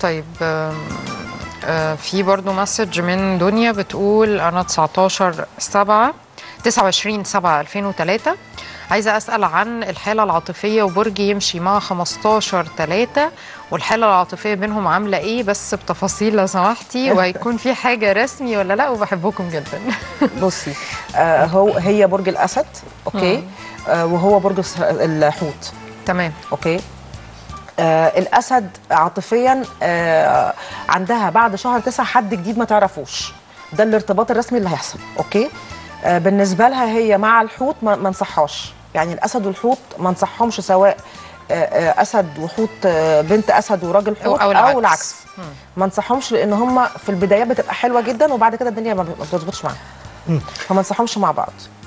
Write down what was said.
طيب آم، آه، في برضو مسج من دنيا بتقول انا 19 7 29 7 2003 عايزه اسال عن الحاله العاطفيه وبرج يمشي مع 15 3 والحاله العاطفيه بينهم عامله ايه بس بتفاصيل لو سمحتي وهيكون في حاجه رسمي ولا لا وبحبكم جدا بصي آه هو هي برج الاسد اوكي آه وهو برج الس- الحوت تمام اوكي آه الاسد عاطفيا آه عندها بعد شهر تسعة حد جديد ما تعرفوش ده الارتباط الرسمي اللي هيحصل اوكي آه بالنسبه لها هي مع الحوت ما ما نصحهاش يعني الاسد والحوت ما نصحهمش سواء آه، آه، اسد وحوت آه، بنت اسد وراجل حوت أو او, العكس. أو العكس ما نصحهمش لان هم في البدايات بتبقى حلوه جدا وبعد كده الدنيا ما ما بتظبطش معاهم فما نصحهمش مع بعض